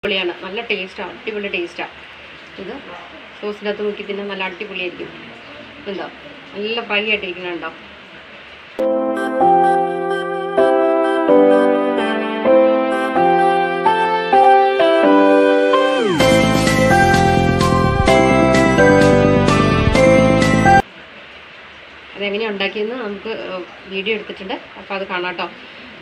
അടിപൊളിയാണ് നല്ല ടേസ്റ്റാണ് അടിപൊളി ടേസ്റ്റാണ് ഇത് സോസിനകത്ത് മുക്കി തിന്നാൻ നല്ല അടിപൊളിയായിരിക്കും എന്താ നല്ല ഫ്രൈ ആയിട്ടിരിക്കുന്നുണ്ടോ അതെങ്ങനെയാണ് ഉണ്ടാക്കിയെന്ന് നമുക്ക് വീഡിയോ എടുത്തിട്ടുണ്ട് അപ്പോൾ അത് കാണാം കേട്ടോ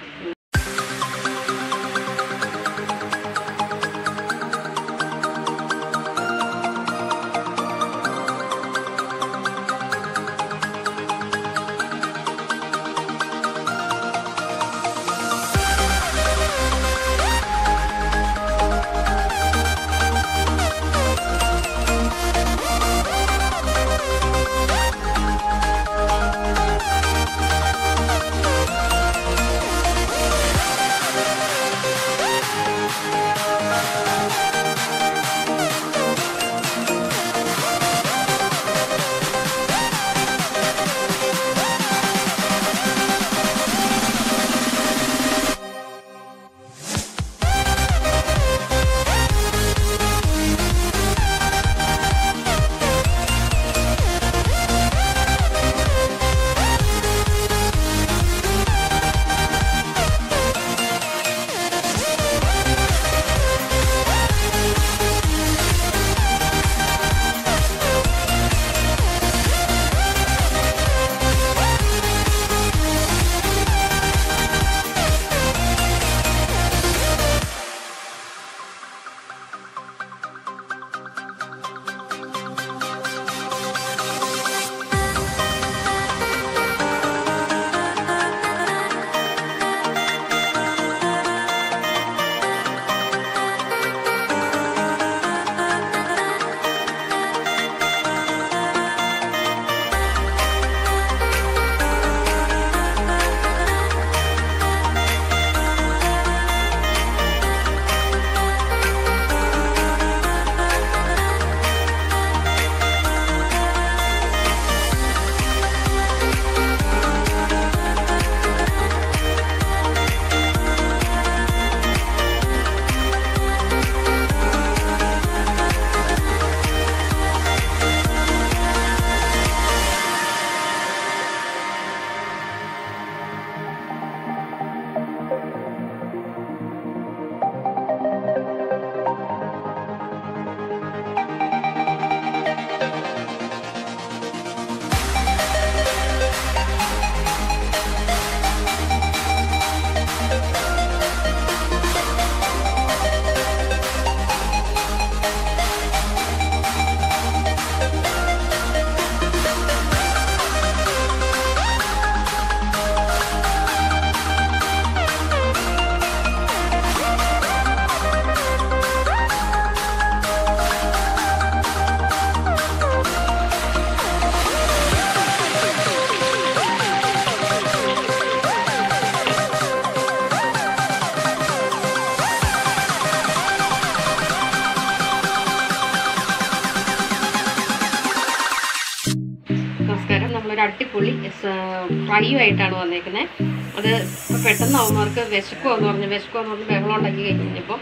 നമസ്കാരം നമ്മളൊരു അടിപൊളി ഫ്രൈ ആയിട്ടാണ് വന്നേക്കുന്നത് അത് ഇപ്പൊ പെട്ടെന്ന് അവന്മാർക്ക് വിശക്കുമോ എന്ന് പറഞ്ഞ് വിശക്കുമോ എന്ന് പറഞ്ഞ് ബഹളം ഉണ്ടാക്കി കഴിഞ്ഞപ്പോൾ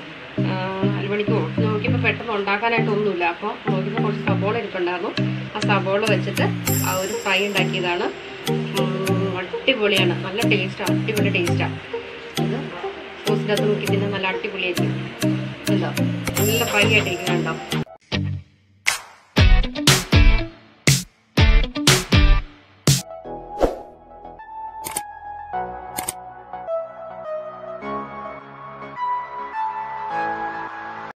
നാല് മണിക്ക് നോക്കിയപ്പോൾ പെട്ടെന്ന് ഉണ്ടാക്കാനായിട്ടൊന്നുമില്ല അപ്പോൾ നോക്കിയപ്പോൾ കുറച്ച് സബോള ഇരിപ്പുണ്ടായിരുന്നു ആ സബോള വെച്ചിട്ട് ആ ഒരു ഫ്രൈ ഉണ്ടാക്കിയതാണ് ഉം, അടിപൊളിയാണ് നല്ല ടേസ്റ്റാണ് അടിപൊളി ടേസ്റ്റാണ് ഇത് സോസിനകത്ത് നോക്കി തിന്നാൻ നല്ല അടിപൊളിയായിരിക്കും എന്താ നല്ല ഫ്രൈ ആയിട്ടിരിക്കുന്നുണ്ടോ